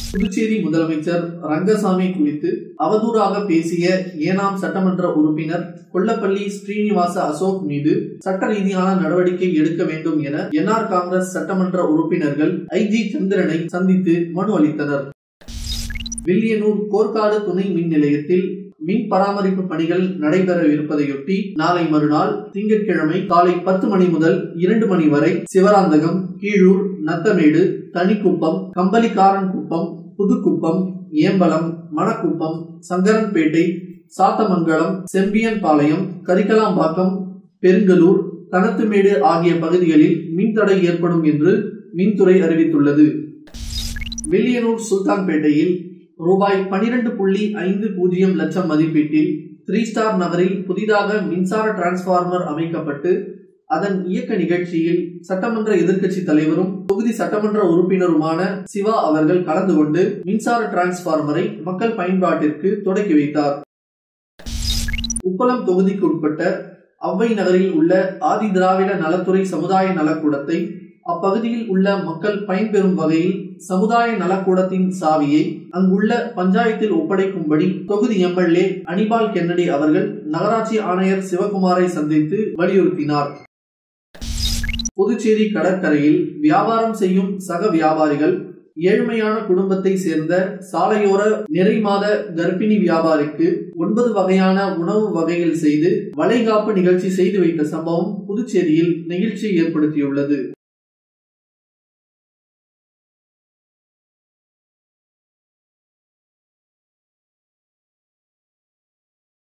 புதுச்சேரி முதலமைச்சர் ரங்கசாமி குறித்து அவதூறாக பேசிய ஏனாம் சட்டமன்ற உறுப்பினர் கொல்லப்பள்ளி ஸ்ரீனிவாச அசோக் மீது சட்ட ரீதியான நடவடிக்கை எடுக்க வேண்டும் என என்ஆர் காங்கிரஸ் சட்டமன்ற உறுப்பினர்கள் ஐஜி சந்திரனை சந்தித்து மனு அளித்தனர் வில்லியனூர் கோர்க்காடு துணை மின் நிலையத்தில் மின் பராமரிப்பு பணிகள் நடைபெறவிருப்பதையொட்டி நாளை மறுநாள் திங்கட்கிழமை காலை பத்து மணி முதல் இரண்டு மணி வரை சிவராந்தகம் கீழூர் நத்தமேடு தனிக்குப்பம் கம்பளிக்காரன்குப்பம் புதுக்குப்பம் ஏம்பலம் மணக்குப்பம் சங்கரன்பேட்டை சாத்தமங்கலம் செம்பியன்பாளையம் கரிக்கலாம்பாக்கம் பெருங்கலூர் கனத்துமேடு ஆகிய பகுதிகளில் மின்தடை ஏற்படும் என்று மின்துறை அறிவித்துள்ளது வில்லியனூர் சுல்தான்பேட்டையில் ரூபாய் பனிரெண்டு புள்ளி ஐந்து பூஜ்ஜியம் லட்சம் மதிப்பீட்டில் த்ரீ ஸ்டார் நகரில் புதிதாக மின்சார டிரான்ஸ்பார்மர் அமைக்கப்பட்டு அதன் இயக்க நிகழ்ச்சியில் சட்டமன்ற எதிர்க்கட்சி தலைவரும் தொகுதி சட்டமன்ற உறுப்பினருமான சிவா அவர்கள் கலந்து கொண்டு மின்சார டிரான்ஸ்பார்மரை மக்கள் பயன்பாட்டிற்கு தொடக்கி வைத்தார் உப்பளம் தொகுதிக்கு உட்பட்ட அவ்வை நகரில் உள்ள ஆதி திராவிட நலத்துறை சமுதாய நலக்கூடத்தை அப்பகுதியில் உள்ள மக்கள் பயன்பெறும் வகையில் சமுதாய நலக்கூடத்தின் சாவியை அங்குள்ள பஞ்சாயத்தில் ஒப்படைக்கும்படி தொகுதி எம்எல்ஏ அனிபால் கென்னடி அவர்கள் நகராட்சி ஆணையர் சிவகுமாரை சந்தித்து வலியுறுத்தினார் புதுச்சேரி கடற்கரையில் வியாபாரம் செய்யும் சக வியாபாரிகள் ஏழ்மையான குடும்பத்தை சேர்ந்த சாலையோர நிறைமாத கர்ப்பிணி வியாபாரிக்கு ஒன்பது வகையான உணவு வகைகள் செய்து வளைகாப்பு நிகழ்ச்சி செய்து வைத்த சம்பவம் புதுச்சேரியில் நெகிழ்ச்சி ஏற்படுத்தியுள்ளது